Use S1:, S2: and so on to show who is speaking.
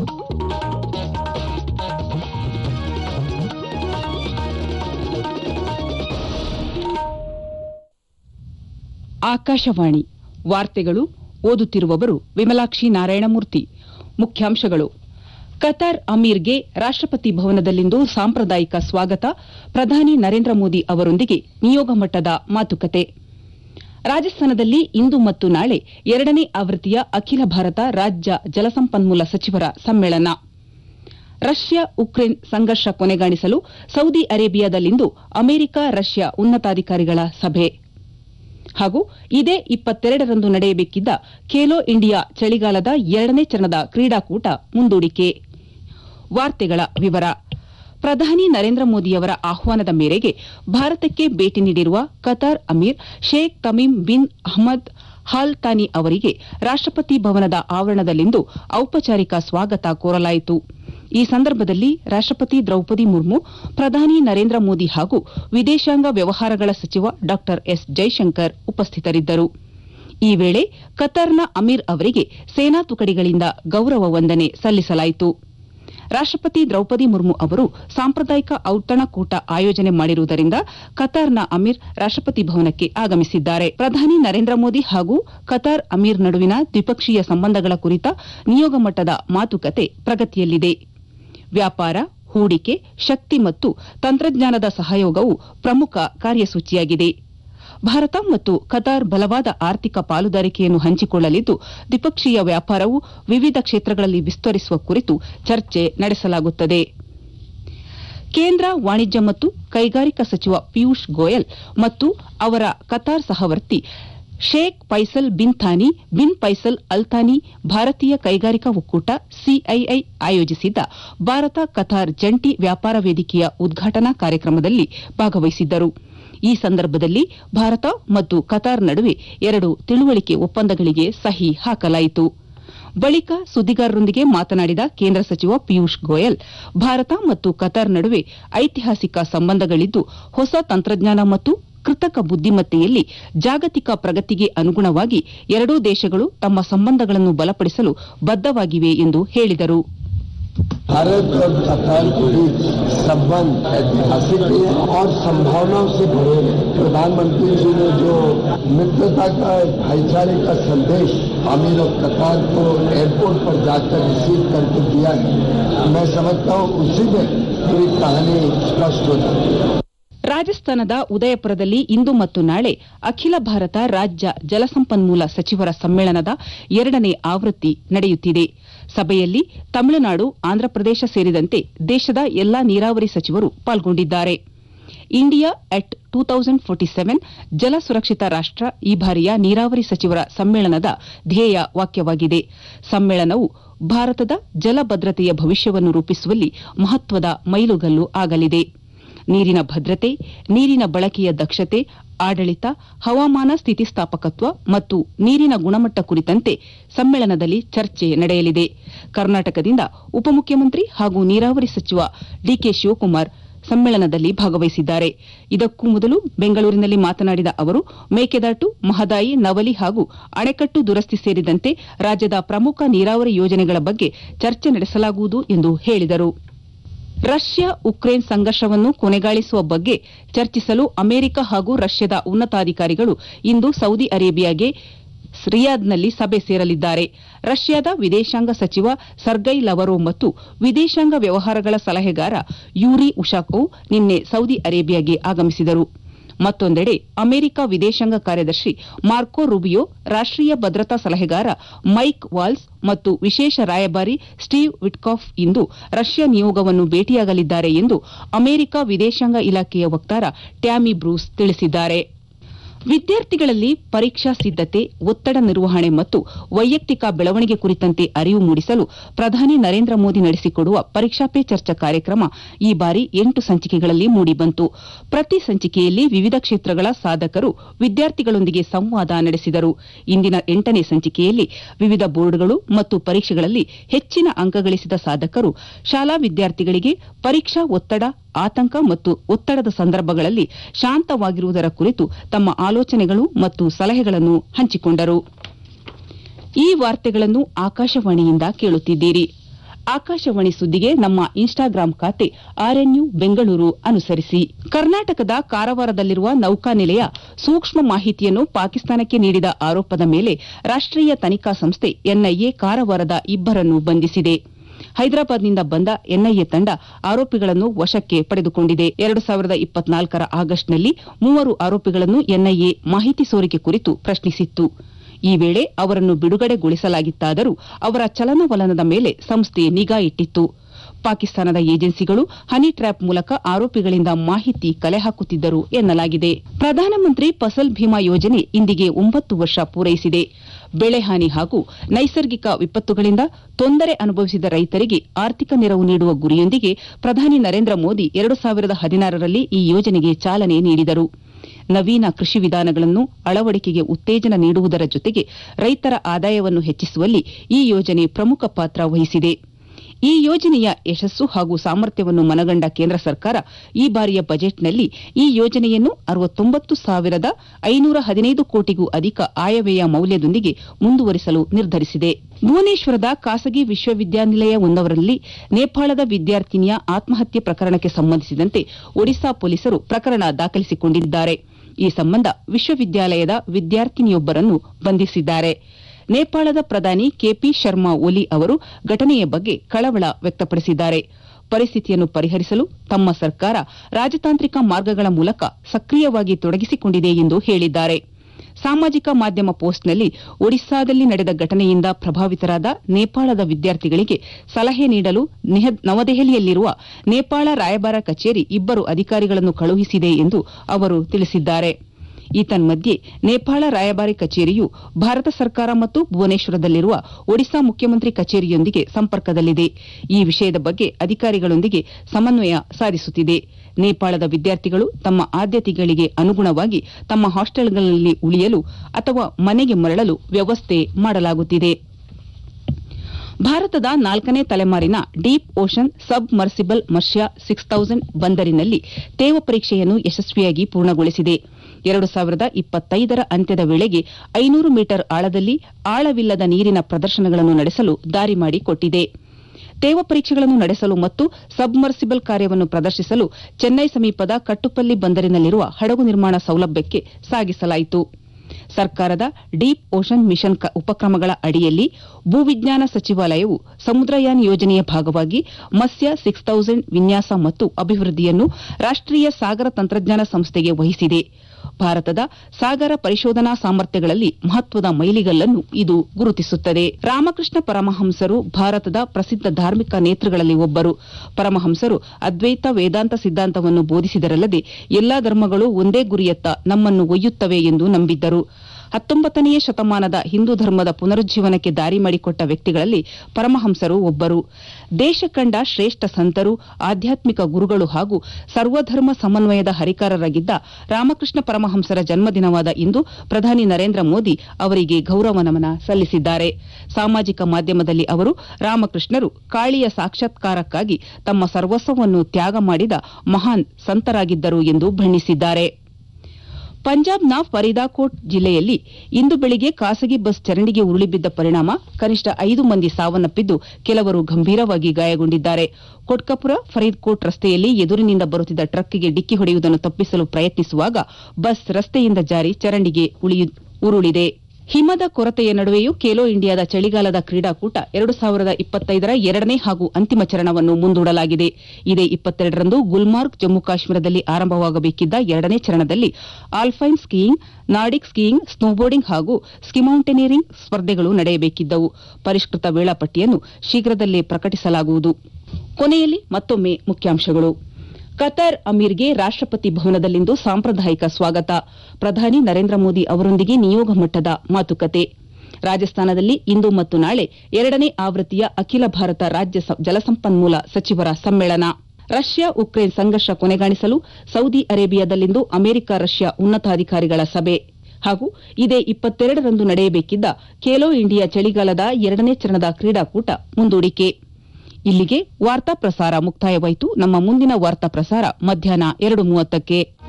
S1: ಆಕಾಶವಾಣಿ ವಾರ್ತೆಗಳು ಓದುತ್ತಿರುವವರು ವಿಮಲಾಕ್ಷಿ ನಾರಾಯಣಮೂರ್ತಿ ಮುಖ್ಯಾಂಶಗಳು ಕತಾರ್ ಅಮೀರ್ಗೆ ರಾಷ್ಟಪತಿ ಭವನದಲ್ಲಿಂದು ಸಾಂಪ್ರದಾಯಿಕ ಸ್ವಾಗತ ಪ್ರಧಾನಿ ನರೇಂದ್ರ ಮೋದಿ ಅವರೊಂದಿಗೆ ನಿಯೋಗ ಮಟ್ಟದ ಮಾತುಕತೆ ರಾಜಸ್ಥಾನದಲ್ಲಿ ಇಂದು ಮತ್ತು ನಾಳೆ ಎರಡನೇ ಆವೃತ್ತಿಯ ಅಖಿಲ ಭಾರತ ರಾಜ್ಯ ಜಲಸಂಪನ್ಮೂಲ ಸಚಿವರ ಸಮ್ಮೇಳನ ರಷ್ಯಾ ಉಕ್ರೇನ್ ಸಂಘರ್ಷ ಕೊನೆಗಾಣಿಸಲು ಸೌದಿ ಅರೇಬಿಯಾದಲ್ಲಿಂದು ಅಮೆರಿಕ ರಷ್ಯಾ ಉನ್ನತಾಧಿಕಾರಿಗಳ ಸಭೆ ಹಾಗೂ ಇದೇ ಇಪ್ಪತ್ತೆರಡರಂದು ನಡೆಯಬೇಕಿದ್ದ ಖೇಲೋ ಇಂಡಿಯಾ ಚಳಿಗಾಲದ ಎರಡನೇ ಚರಣದ ಕ್ರೀಡಾಕೂಟ ಮುಂದೂಡಿಕೆ ವಾರ್ತೆಗಳ ವಿವರ ಪ್ರಧಾನಿ ನರೇಂದ್ರ ಮೋದಿಯವರ ಆಹ್ವಾನದ ಮೇರೆಗೆ ಭಾರತಕ್ಕೆ ಭೇಟಿ ನೀಡಿರುವ Qatar Emir Sheikh Tamim bin Ahmad Al Thani ಅವರಿಗೆ ರಾಷ್ಟಪತಿ ಭವನದ ಆವರಣದಲ್ಲಿಂದು ಔಪಚಾರಿಕ ಸ್ವಾಗತ ಕೋರಲಾಯಿತು ಈ ಸಂದರ್ಭದಲ್ಲಿ ರಾಷ್ಟಪತಿ ದ್ರೌಪದಿ ಮುರ್ಮು ಪ್ರಧಾನಿ ನರೇಂದ್ರ ಮೋದಿ ಹಾಗೂ ವಿದೇಶಾಂಗ ವ್ಯವಹಾರಗಳ ಸಚಿವ ಡಾ ಎಸ್ ಜೈಶಂಕರ್ ಉಪಸ್ಥಿತರಿದ್ದರು ಈ ವೇಳೆ ಕತಾರ್ನ ಅಮೀರ್ ಅವರಿಗೆ ಸೇನಾ ತುಕಡಿಗಳಿಂದ ಗೌರವ ವಂದನೆ ಸಲ್ಲಿಸಲಾಯಿತು ರಾಷ್ಟಪತಿ ದ್ರೌಪದಿ ಮುರ್ಮು ಅವರು ಸಾಂಪ್ರದಾಯಿಕ ಔತಣಕೂಟ ಆಯೋಜನೆ ಮಾಡಿರುವುದರಿಂದ ಕತಾರ್ನ ಅಮೀರ್ ರಾಷ್ಟಪತಿ ಭವನಕ್ಕೆ ಆಗಮಿಸಿದ್ದಾರೆ ಪ್ರಧಾನಿ ನರೇಂದ್ರ ಮೋದಿ ಹಾಗೂ ಕತಾರ್ ಅಮೀರ್ ನಡುವಿನ ದ್ವಿಪಕ್ಷೀಯ ಸಂಬಂಧಗಳ ಕುರಿತ ನಿಯೋಗ ಮಟ್ಟದ ಮಾತುಕತೆ ಪ್ರಗತಿಯಲ್ಲಿದೆ ವ್ಯಾಪಾರ ಹೂಡಿಕೆ ಶಕ್ತಿ ಮತ್ತು ತಂತ್ರಜ್ಞಾನದ ಸಹಯೋಗವು ಪ್ರಮುಖ ಕಾರ್ಯಸೂಚಿಯಾಗಿದೆ ಭಾರತ ಮತ್ತು ಕತಾರ್ ಬಲವಾದ ಆರ್ಥಿಕ ಪಾಲುದಾರಿಕೆಯನ್ನು ಹಂಚಿಕೊಳ್ಳಲಿದ್ದು ದ್ವಿಪಕ್ಷೀಯ ವ್ಯಾಪಾರವು ವಿವಿಧ ಕ್ಷೇತ್ರಗಳಲ್ಲಿ ವಿಸ್ತರಿಸುವ ಕುರಿತು ಚರ್ಚೆ ನಡೆಸಲಾಗುತ್ತದೆ ಕೇಂದ್ರ ವಾಣಿಜ್ಯ ಮತ್ತು ಕೈಗಾರಿಕಾ ಸಚಿವ ಪಿಯೂಷ್ ಗೋಯಲ್ ಮತ್ತು ಅವರ ಕತಾರ್ ಸಹವರ್ತಿ Sheikh Faisal bin Thani bin Faisal Al Thani ಭಾರತೀಯ ಕೈಗಾರಿಕಾ ಒಕ್ಕೂಟ ಸಿಐಐ ಆಯೋಜಿಸಿದ್ದ ಭಾರತ ಕತಾರ್ ಜಂಟಿ ವ್ಯಾಪಾರ ವೇದಿಕೆಯ ಉದ್ಘಾಟನಾ ಕಾರ್ಯಕ್ರಮದಲ್ಲಿ ಭಾಗವಹಿಸಿದ್ದರು ಈ ಸಂದರ್ಭದಲ್ಲಿ ಭಾರತ ಮತ್ತು ಕತಾರ್ ನಡುವೆ ಎರಡು ತಿಳುವಳಿಕೆ ಒಪ್ಪಂದಗಳಿಗೆ ಸಹಿ ಹಾಕಲಾಯಿತು ಬಳಿಕ ಸುದ್ದಿಗಾರರೊಂದಿಗೆ ಮಾತನಾಡಿದ ಕೇಂದ್ರ ಸಚಿವ ಪಿಯೂಷ್ ಗೋಯಲ್ ಭಾರತ ಮತ್ತು ಕತಾರ್ ನಡುವೆ ಐತಿಹಾಸಿಕ ಸಂಬಂಧಗಳಿದ್ದು ಹೊಸ ತಂತ್ರಜ್ಞಾನ ಮತ್ತು ಕೃತಕ ಬುದ್ದಿಮತ್ತೆಯಲ್ಲಿ ಜಾಗತಿಕ ಪ್ರಗತಿಗೆ ಅನುಗುಣವಾಗಿ ಎರಡೂ ದೇಶಗಳು ತಮ್ಮ ಸಂಬಂಧಗಳನ್ನು ಬಲಪಡಿಸಲು ಬದ್ದವಾಗಿವೆ ಎಂದು ಹೇಳಿದರು
S2: भारत और कतार के बीच संबंध ऐतिहासिक है और संभावनाओं से भरे हैं प्रधानमंत्री जी ने जो मित्रता का भाईचारे का संदेश अमीर और कतार को एयरपोर्ट पर जाकर रिसीव करके दिया है मैं समझता हूँ उसी में पूरी कहानी स्पष्ट हो जाती है
S1: ರಾಜಸ್ಥಾನದ ಉದಯಪುರದಲ್ಲಿ ಇಂದು ಮತ್ತು ನಾಳೆ ಅಖಿಲ ಭಾರತ ರಾಜ್ಯ ಜಲಸಂಪನ್ಮೂಲ ಸಚಿವರ ಸಮ್ಮೇಳನದ ಎರಡನೇ ಆವೃತ್ತಿ ನಡೆಯುತ್ತಿದೆ ಸಭೆಯಲ್ಲಿ ತಮಿಳುನಾಡು ಆಂಧ್ರಪ್ರದೇಶ ಸೇರಿದಂತೆ ದೇಶದ ಎಲ್ಲಾ ನೀರಾವರಿ ಸಚಿವರು ಪಾಲ್ಗೊಂಡಿದ್ದಾರೆ India at two thousand forty seven ಜಲ ಸುರಕ್ಷಿತ ರಾಷ್ಟ ಈ ಬಾರಿಯ ನೀರಾವರಿ ಸಚಿವರ ಸಮ್ಮೇಳನದ ಧ್ಯೇಯ ವಾಕ್ಯವಾಗಿದೆ ಸಮ್ಮೇಳನವು ಭಾರತದ ಜಲ ಭದ್ರತೆಯ ಭವಿಷ್ಯವನ್ನು ರೂಪಿಸುವಲ್ಲಿ ಮಹತ್ವದ ಮೈಲುಗಲ್ಲು ಆಗಲಿದೆ ನೀರಿನ ಭದ್ರತೆ ನೀರಿನ ಬಳಕೆಯ ದಕ್ಷತೆ ಆಡಳಿತ ಹವಾಮಾನ ಸ್ಥಿತಿಸ್ಥಾಪಕತ್ವ ಮತ್ತು ನೀರಿನ ಗುಣಮಟ್ಟ ಕುರಿತಂತೆ ಸಮ್ಮೇಳನದಲ್ಲಿ ಚರ್ಚೆ ನಡೆಯಲಿದೆ ಕರ್ನಾಟಕದಿಂದ ಉಪಮುಖ್ಯಮಂತ್ರಿ ಹಾಗೂ ನೀರಾವರಿ ಸಚಿವ ಡಿಕೆ ಶಿವಕುಮಾರ್ ಸಮ್ಮೇಳನದಲ್ಲಿ ಭಾಗವಹಿಸಿದ್ದಾರೆ ಇದಕ್ಕೂ ಮೊದಲು ಬೆಂಗಳೂರಿನಲ್ಲಿ ಮಾತನಾಡಿದ ಅವರು ಮೇಕೆದಾಟು ಮಹದಾಯಿ ನವಲಿ ಹಾಗೂ ಅಣೆಕಟ್ಟು ದುರಸ್ತಿ ಸೇರಿದಂತೆ ರಾಜ್ಯದ ಪ್ರಮುಖ ನೀರಾವರಿ ಯೋಜನೆಗಳ ಬಗ್ಗೆ ಚರ್ಚೆ ನಡೆಸಲಾಗುವುದು ಎಂದು ಹೇಳಿದರು ರಷ್ಯಾ ಉಕ್ರೇನ್ ಸಂಘರ್ಷವನ್ನು ಕೊನೆಗಾಣಿಸುವ ಬಗ್ಗೆ ಚರ್ಚಿಸಲು ಅಮೆರಿಕ ಹಾಗೂ ರಷ್ಯಾದ ಉನ್ನತಾಧಿಕಾರಿಗಳು ಇಂದು ಸೌದಿ ಅರೇಬಿಯಾಗೆ ರಿಯಾದ್ನಲ್ಲಿ ಸಭೆ ಸೇರಲಿದ್ದಾರೆ ರಷ್ಯಾದ ವಿದೇಶಾಂಗ ಸಚಿವ ಸರ್ಗೈ ಲವರೋವ್ ಮತ್ತು ವಿದೇಶಾಂಗ ವ್ಯವಹಾರಗಳ ಸಲಹೆಗಾರ ಯೂರಿ ಉಶಾಕೋವ್ ನಿನ್ನೆ ಸೌದಿ ಅರೇಬಿಯಾಗೆ ಆಗಮಿಸಿದರು ಮತ್ತೊಂದೆಡೆ ಅಮೆರಿಕ ವಿದೇಶಾಂಗ ಕಾರ್ಯದರ್ಶಿ ಮಾರ್ಕೋ ರುಬಿಯೋ ರಾಷ್ಟೀಯ ಭದ್ರತಾ ಸಲಹೆಗಾರ ಮೈಕ್ ವಾಲ್ಸ್ ಮತ್ತು ವಿಶೇಷ ರಾಯಭಾರಿ ಸ್ಟೀವ್ ವಿಟ್ಕಾಫ್ ಇಂದು ರಷ್ಯಾ ನಿಯೋಗವನ್ನು ಭೇಟಿಯಾಗಲಿದ್ದಾರೆ ಎಂದು ಅಮೆರಿಕ ವಿದೇಶಾಂಗ ಇಲಾಖೆಯ ವಕ್ತಾರ ಟ್ಯಾಮಿ ಬ್ರೂಸ್ ತಿಳಿಸಿದ್ದಾರೆ ವಿದ್ಯಾರ್ಥಿಗಳಲ್ಲಿ ಪರೀಕ್ಷಾ ಸಿದ್ದತೆ ಒತ್ತಡ ನಿರ್ವಹಣೆ ಮತ್ತು ವೈಯಕ್ತಿಕ ಬೆಳವಣಿಗೆ ಕುರಿತಂತೆ ಅರಿವು ಮೂಡಿಸಲು ಪ್ರಧಾನಿ ನರೇಂದ್ರ ಮೋದಿ ನಡೆಸಿಕೊಡುವ ಪರೀಕ್ಷಾ ಪೇ ಚರ್ಚಾ ಕಾರ್ಯಕ್ರಮ ಈ ಬಾರಿ ಎಂಟು ಸಂಚಿಕೆಗಳಲ್ಲಿ ಮೂಡಿಬಂತು ಪ್ರತಿ ಸಂಚಿಕೆಯಲ್ಲಿ ವಿವಿಧ ಕ್ಷೇತ್ರಗಳ ಸಾಧಕರು ವಿದ್ಯಾರ್ಥಿಗಳೊಂದಿಗೆ ಸಂವಾದ ನಡೆಸಿದರು ಇಂದಿನ ಎಂಟನೇ ಸಂಚಿಕೆಯಲ್ಲಿ ವಿವಿಧ ಬೋರ್ಡ್ಗಳು ಮತ್ತು ಪರೀಕ್ಷೆಗಳಲ್ಲಿ ಹೆಚ್ಚಿನ ಅಂಕ ಗಳಿಸಿದ ಸಾಧಕರು ಶಾಲಾ ವಿದ್ಯಾರ್ಥಿಗಳಿಗೆ ಪರೀಕ್ಷಾ ಒತ್ತಡ ಆತಂಕ ಮತ್ತು ಒತ್ತಡದ ಸಂದರ್ಭಗಳಲ್ಲಿ ಶಾಂತವಾಗಿರುವುದರ ಕುರಿತು ತಮ್ಮ ಆಲೋಚನೆಗಳು ಮತ್ತು ಸಲಹೆಗಳನ್ನು ಹಂಚಿಕೊಂಡರು ಈ ವಾರ್ತೆಗಳನ್ನು ಆಕಾಶವಾಣಿಯಿಂದ ಕೇಳುತ್ತಿದ್ದೀರಿ ಆಕಾಶವಾಣಿ ಸುದ್ದಿಗೆ ನಮ್ಮ ಇನ್ಸ್ಟಾಗ್ರಾಂ ಖಾತೆ ಆರ್ಎನ್ಯು ಬೆಂಗಳೂರು ಅನುಸರಿಸಿ ಕರ್ನಾಟಕದ ಕಾರವಾರದಲ್ಲಿರುವ ನೌಕಾನೆಲೆಯ ಸೂಕ್ಷ್ಮ ಮಾಹಿತಿಯನ್ನು ಪಾಕಿಸ್ತಾನಕ್ಕೆ ನೀಡಿದ ಆರೋಪದ ಮೇಲೆ ರಾಷ್ಟೀಯ ತನಿಖಾ ಸಂಸ್ಥೆ ಎನ್ಐಎ ಕಾರವಾರದ ಇಬ್ಬರನ್ನು ಬಂಧಿಸಿದೆ ಹೈದರಾಬಾದ್ನಿಂದ ಬಂದ ಎನ್ಐಎ ತಂಡ ಆರೋಪಿಗಳನ್ನು ವಶಕ್ಕೆ ಪಡೆದುಕೊಂಡಿದೆ ಎರಡು ಸಾವಿರದ ಇಪ್ಪತ್ನಾಲ್ಕರ ಆಗಸ್ಟ್ನಲ್ಲಿ ಮೂವರು ಆರೋಪಿಗಳನ್ನು ಎನ್ಐಎ ಮಾಹಿತಿ ಸೋರಿಕೆ ಕುರಿತು ಪ್ರಶ್ನಿಸಿತ್ತು ಈ ವೇಳೆ ಅವರನ್ನು ಬಿಡುಗಡೆಗೊಳಿಸಲಾಗಿತ್ತಾದರೂ ಅವರ ಚಲನವಲನದ ಮೇಲೆ ಸಂಸ್ಥೆ ನಿಗಾ ಇಟ್ಟಿತ್ತು ಪಾಕಿಸ್ತಾನದ ಏಜೆನ್ಸಿಗಳು ಹನಿ ಟ್ರ್ಯಾಪ್ ಮೂಲಕ ಆರೋಪಿಗಳಿಂದ ಮಾಹಿತಿ ಕಲೆ ಹಾಕುತ್ತಿದ್ದರು ಎನ್ನಲಾಗಿದೆ ಪ್ರಧಾನಮಂತ್ರಿ ಫಸಲ್ ಭೀಮಾ ಯೋಜನೆ ಇಂದಿಗೆ ಒಂಬತ್ತು ವರ್ಷ ಪೂರೈಸಿದೆ ಬೆಳೆಹಾನಿ ಹಾಗೂ ನೈಸರ್ಗಿಕ ವಿಪತ್ತುಗಳಿಂದ ತೊಂದರೆ ಅನುಭವಿಸಿದ ರೈತರಿಗೆ ಆರ್ಥಿಕ ನೆರವು ನೀಡುವ ಗುರಿಯೊಂದಿಗೆ ಪ್ರಧಾನಿ ನರೇಂದ್ರ ಮೋದಿ ಎರಡು ಸಾವಿರದ ಹದಿನಾರರಲ್ಲಿ ಈ ಯೋಜನೆಗೆ ಚಾಲನೆ ನೀಡಿದರು ನವೀನ ಕೃಷಿ ವಿಧಾನಗಳನ್ನು ಅಳವಡಿಕೆಗೆ ಉತ್ತೇಜನ ನೀಡುವುದರ ಜೊತೆಗೆ ರೈತರ ಆದಾಯವನ್ನು ಹೆಚ್ಚಿಸುವಲ್ಲಿ ಈ ಯೋಜನೆ ಪ್ರಮುಖ ಪಾತ್ರ ವಹಿಸಿದೆ ಈ ಯೋಜನೆಯ ಯಶಸ್ಸು ಹಾಗೂ ಸಾಮರ್ಥ್ಯವನ್ನು ಮನಗಂಡ ಕೇಂದ್ರ ಸರ್ಕಾರ ಈ ಬಾರಿಯ ಬಜೆಟ್ನಲ್ಲಿ ಈ ಯೋಜನೆಯನ್ನು ಅರವತ್ತೊಂಬತ್ತು ಸಾವಿರದ ಐನೂರ ಹದಿನೈದು ಕೋಟಿಗೂ ಅಧಿಕ ಆಯವ್ಯಯ ಮೌಲ್ಯದೊಂದಿಗೆ ಮುಂದುವರಿಸಲು ನಿರ್ಧರಿಸಿದೆ ಭುವನೇಶ್ವರದ ಖಾಸಗಿ ವಿಶ್ವವಿದ್ಯಾನಿಲಯವೊಂದರಲ್ಲಿ ನೇಪಾಳದ ವಿದ್ಯಾರ್ಥಿನಿಯ ಆತ್ಮಹತ್ಯೆ ಪ್ರಕರಣಕ್ಕೆ ಸಂಬಂಧಿಸಿದಂತೆ ಒಡಿಶಾ ಪೊಲೀಸರು ಪ್ರಕರಣ ದಾಖಲಿಸಿಕೊಂಡಿದ್ದಾರೆ ಈ ಸಂಬಂಧ ವಿಶ್ವವಿದ್ಯಾಲಯದ ವಿದ್ಯಾರ್ಥಿನಿಯೊಬ್ಬರನ್ನು ಬಂಧಿಸಿದ್ದಾರೆ ನೇಪಾಳದ ಪ್ರಧಾನಿ ಕೆಪಿ ಶರ್ಮಾ ಒಲಿ ಅವರು ಘಟನೆಯ ಬಗ್ಗೆ ಕಳವಳ ವ್ಯಕ್ತಪಡಿಸಿದ್ದಾರೆ ಪರಿಸ್ಥಿತಿಯನ್ನು ಪರಿಹರಿಸಲು ತಮ್ಮ ಸರ್ಕಾರ ರಾಜತಾಂತ್ರಿಕ ಮಾರ್ಗಗಳ ಮೂಲಕ ಸಕ್ರಿಯವಾಗಿ ತೊಡಗಿಸಿಕೊಂಡಿದೆ ಎಂದು ಹೇಳಿದ್ದಾರೆ ಸಾಮಾಜಿಕ ಮಾಧ್ಯಮ ಪೋಸ್ಟ್ನಲ್ಲಿ ಒಡಿಶಾದಲ್ಲಿ ನಡೆದ ಘಟನೆಯಿಂದ ಪ್ರಭಾವಿತರಾದ ನೇಪಾಳದ ವಿದ್ಯಾರ್ಥಿಗಳಿಗೆ ಸಲಹೆ ನೀಡಲು ನವದೆಹಲಿಯಲ್ಲಿರುವ ನೇಪಾಳ ರಾಯಭಾರ ಕಚೇರಿ ಇಬ್ಬರು ಅಧಿಕಾರಿಗಳನ್ನು ಕಳುಹಿಸಿದೆ ಎಂದು ಅವರು ತಿಳಿಸಿದ್ದಾರೆ ಈತನ್ಮಧ್ಯೆ ನೇಪಾಳ ರಾಯಭಾರಿ ಕಚೇರಿಯು ಭಾರತ ಸರ್ಕಾರ ಮತ್ತು ಭುವನೇಶ್ವರದಲ್ಲಿರುವ ಒಡಿಶಾ ಮುಖ್ಯಮಂತ್ರಿ ಕಚೇರಿಯೊಂದಿಗೆ ಸಂಪರ್ಕದಲ್ಲಿದೆ ಈ ವಿಷಯದ ಬಗ್ಗೆ ಅಧಿಕಾರಿಗಳೊಂದಿಗೆ ಸಮನ್ವಯ ಸಾಧಿಸುತ್ತಿದೆ ನೇಪಾಳದ ವಿದ್ಯಾರ್ಥಿಗಳು ತಮ್ಮ ಆದ್ಯತೆಗಳಿಗೆ ಅನುಗುಣವಾಗಿ ತಮ್ಮ ಹಾಸ್ಟೆಲ್ಗಳಲ್ಲಿ ಉಳಿಯಲು ಅಥವಾ ಮನೆಗೆ ಮರಳಲು ವ್ಯವಸ್ಥೆ ಮಾಡಲಾಗುತ್ತಿದೆ ಭಾರತದ ನಾಲ್ಕನೇ ತಲೆಮಾರಿನ deep ocean submersible Matsya six thousand ಬಂದರಿನಲ್ಲಿ ತೇವ ಪರೀಕ್ಷೆಯನ್ನು ಯಶಸ್ವಿಯಾಗಿ ಪೂರ್ಣಗೊಳಿಸಿದೆ ಎರಡು ಸಾವಿರದ ಇಪ್ಪತ್ತೈದರ ಅಂತ್ಯದ ವೇಳೆಗೆ ಐನೂರು ಮೀಟರ್ ಆಳದಲ್ಲಿ ಆಳವಿಲ್ಲದ ನೀರಿನ ಪ್ರದರ್ಶನಗಳನ್ನು ನಡೆಸಲು ದಾರಿ ಮಾಡಿಕೊಟ್ಟಿದೆ ತೇವ ಪರೀಕ್ಷೆಗಳನ್ನು ನಡೆಸಲು ಮತ್ತು ಸಬ್ಮರ್ಸಿಬಲ್ ಕಾರ್ಯವನ್ನು ಪ್ರದರ್ಶಿಸಲು ಚೆನ್ನೈ ಸಮೀಪದ ಕಟ್ಟುಪಲ್ಲಿ ಬಂದರಿನಲ್ಲಿರುವ ಹಡಗು ನಿರ್ಮಾಣ ಸೌಲಭ್ಯಕ್ಕೆ ಸಾಗಿಸಲಾಯಿತು ಸರ್ಕಾರದ ಡೀಪ್ ಓಷನ್ ಮಿಷನ್ ಉಪಕ್ರಮಗಳ ಅಡಿಯಲ್ಲಿ ಭೂವಿಜ್ಞಾನ ಸಚಿವಾಲಯವು ಸಮುದ್ರಯಾನ್ ಯೋಜನೆಯ ಭಾಗವಾಗಿ ಮತ್ಸ್ಯ ಸಿಕ್ಸ್ ಥೌಸಂಡ್ ವಿನ್ಯಾಸ ಮತ್ತು ಅಭಿವೃದ್ಧಿಯನ್ನು ರಾಷ್ಟೀಯ ಸಾಗರ ತಂತ್ರಜ್ಞಾನ ಸಂಸ್ಥೆಗೆ ವಹಿಸಿದೆ ಭಾರತದ ಸಾಗರ ಪರಿಶೋಧನಾ ಸಾಮರ್ಥ್ಯಗಳಲ್ಲಿ ಮಹತ್ವದ ಮೈಲಿಗಲ್ಲನ್ನು ಇದು ಗುರುತಿಸುತ್ತದೆ ರಾಮಕೃಷ್ಣ ಪರಮಹಂಸರು ಭಾರತದ ಪ್ರಸಿದ್ದ ಧಾರ್ಮಿಕ ನೇತೃಗಳಲ್ಲಿ ಒಬ್ಬರು ಪರಮಹಂಸರು ಅದ್ವೈತ ವೇದಾಂತ ಸಿದ್ಧಾಂತವನ್ನು ಬೋಧಿಸಿದರಲ್ಲದೆ ಎಲ್ಲಾ ಧರ್ಮಗಳು ಒಂದೇ ಗುರಿಯತ್ತ ನಮ್ಮನ್ನು ಒಯ್ಯುತ್ತವೆ ಎಂದು ನಂಬಿದ್ದರು ಹತ್ತೊಂಬತ್ತನೆಯ ಶತಮಾನದ ಹಿಂದೂ ಧರ್ಮದ ಪುನರುಜ್ಜೀವನಕ್ಕೆ ದಾರಿ ಮಾಡಿಕೊಟ್ಟ ವ್ಯಕ್ತಿಗಳಲ್ಲಿ ಪರಮಹಂಸರು ಒಬ್ಬರು ದೇಶ ಕಂಡ ಶ್ರೇಷ್ಠ ಸಂತರು ಆಧ್ಯಾತ್ಮಿಕ ಗುರುಗಳು ಹಾಗೂ ಸರ್ವಧರ್ಮ ಸಮನ್ವಯದ ಹರಿಕಾರರಾಗಿದ್ದ ರಾಮಕೃಷ್ಣ ಪರಮಹಂಸರ ಜನ್ಮದಿನವಾದ ಇಂದು ಪ್ರಧಾನಿ ನರೇಂದ್ರ ಮೋದಿ ಅವರಿಗೆ ಗೌರವ ನಮನ ಸಲ್ಲಿಸಿದ್ದಾರೆ ಸಾಮಾಜಿಕ ಮಾಧ್ಯಮದಲ್ಲಿ ಅವರು ರಾಮಕೃಷ್ಣರು ಕಾಳಿಯ ಸಾಕ್ಷಾತ್ಕಾರಕ್ಕಾಗಿ ತಮ್ಮ ಸರ್ವಸ್ವವನ್ನು ತ್ಯಾಗ ಮಾಡಿದ ಮಹಾನ್ ಸಂತರಾಗಿದ್ದರು ಎಂದು ಬಣ್ಣಿಸಿದ್ದಾರೆ ಪಂಜಾಬ್ನ ಫರೀದಾಕೋಟ್ ಜಿಲ್ಲೆಯಲ್ಲಿ ಇಂದು ಬೆಳಿಗ್ಗೆ ಖಾಸಗಿ ಬಸ್ ಚರಂಡಿಗೆ ಉರುಳಿಬಿದ್ದ ಪರಿಣಾಮ ಕನಿಷ್ಠ ಐದು ಮಂದಿ ಸಾವನ್ನಪ್ಪಿದ್ದು ಕೆಲವರು ಗಂಭೀರವಾಗಿ ಗಾಯಗೊಂಡಿದ್ದಾರೆ ಕೊಟ್ಕಪುರ ಫರೀದ್ಕೋಟ್ ರಸ್ತೆಯಲ್ಲಿ ಎದುರಿನಿಂದ ಬರುತ್ತಿದ್ದ ಟ್ರಕ್ಗೆ ಡಿಕ್ಕಿ ಹೊಡೆಯುವುದನ್ನು ತಪ್ಪಿಸಲು ಪ್ರಯತ್ನಿಸುವಾಗ ಬಸ್ ರಸ್ತೆಯಿಂದ ಜಾರಿ ಚರಂಡಿಗೆ ಉರುಳಿದೆ ಹಿಮದ ಕೊರತೆಯ ನಡುವೆಯೂ ಖೇಲೋ ಇಂಡಿಯಾದ ಚಳಿಗಾಲದ ಕ್ರೀಡಾಕೂಟ ಎರಡು ಸಾವಿರದ ಇಪ್ಪತ್ತೈದರ ಎರಡನೇ ಹಾಗೂ ಅಂತಿಮ ಚರಣವನ್ನು ಮುಂದೂಡಲಾಗಿದೆ ಇದೇ ಇಪ್ಪತ್ತೆರಡರಂದು ಗುಲ್ಮಾರ್ಗ್ ಜಮ್ಮು ಕಾಶ್ಮೀರದಲ್ಲಿ ಆರಂಭವಾಗಬೇಕಿದ್ದ ಎರಡನೇ ಚರಣದಲ್ಲಿ alpine skiing Nordic skiing snowboarding ಹಾಗೂ ಸ್ಕಿಮೌಂಟೇನಿಯರಿಂಗ್ ಸ್ಪರ್ಧೆಗಳು ನಡೆಯಬೇಕಿದ್ದವು ಪರಿಷ್ಕೃತ ವೇಳಾಪಟ್ಟಿಯನ್ನು ಶೀಘ್ರದಲ್ಲೇ ಪ್ರಕಟಿಸಲಾಗುವುದು ಕೊನೆಯಲ್ಲಿ ಮತ್ತೊಮ್ಮೆ ಮುಖ್ಯಾಂಶಗಳು ಕತಾರ್ ಅಮೀರ್ಗೆ ರಾಷ್ಟಪತಿ ಭವನದಲ್ಲಿಂದು ಸಾಂಪ್ರದಾಯಿಕ ಸ್ವಾಗತ ಪ್ರಧಾನಿ ನರೇಂದ್ರ ಮೋದಿ ಅವರೊಂದಿಗೆ ನಿಯೋಗ ಮಟ್ಟದ ಮಾತುಕತೆ ರಾಜಸ್ಥಾನದಲ್ಲಿ ಇಂದು ಮತ್ತು ನಾಳೆ ಎರಡನೇ ಆವೃತ್ತಿಯ ಅಖಿಲ ಭಾರತ ರಾಜ್ಯ ಜಲಸಂಪನ್ಮೂಲ ಸಚಿವರ ಸಮ್ಮೇಳನ ರಷ್ಯಾ ಉಕ್ರೇನ್ ಸಂಘರ್ಷ ಕೊನೆಗಾಣಿಸಲು ಸೌದಿ ಅರೇಬಿಯಾದಲ್ಲಿಂದು ಅಮೆರಿಕ ರಷ್ಯಾ ಉನ್ನತಾಧಿಕಾರಿಗಳ ಸಭೆ ಹಾಗೂ ಇದೇ ಇಪ್ಪತ್ತೆರಡರಂದು ನಡೆಯಬೇಕಿದ್ದ ಖೇಲೋ ಇಂಡಿಯಾ ಚಳಿಗಾಲದ ಎರಡನೇ ಚರಣದ ಕ್ರೀಡಾಕೂಟ ಮುಂದೂಡಿಕೆ ಇಲ್ಲಿಗೆ ವಾರ್ತಾ ಪ್ರಸಾರ ಮುಕ್ತಾಯವಾಯಿತು ನಮ್ಮ ಮುಂದಿನ ವಾರ್ತಾ ಪ್ರಸಾರ ಮಧ್ಯಾಹ್ನ ಎರಡು ಮೂವತ್ತಕ್ಕೆ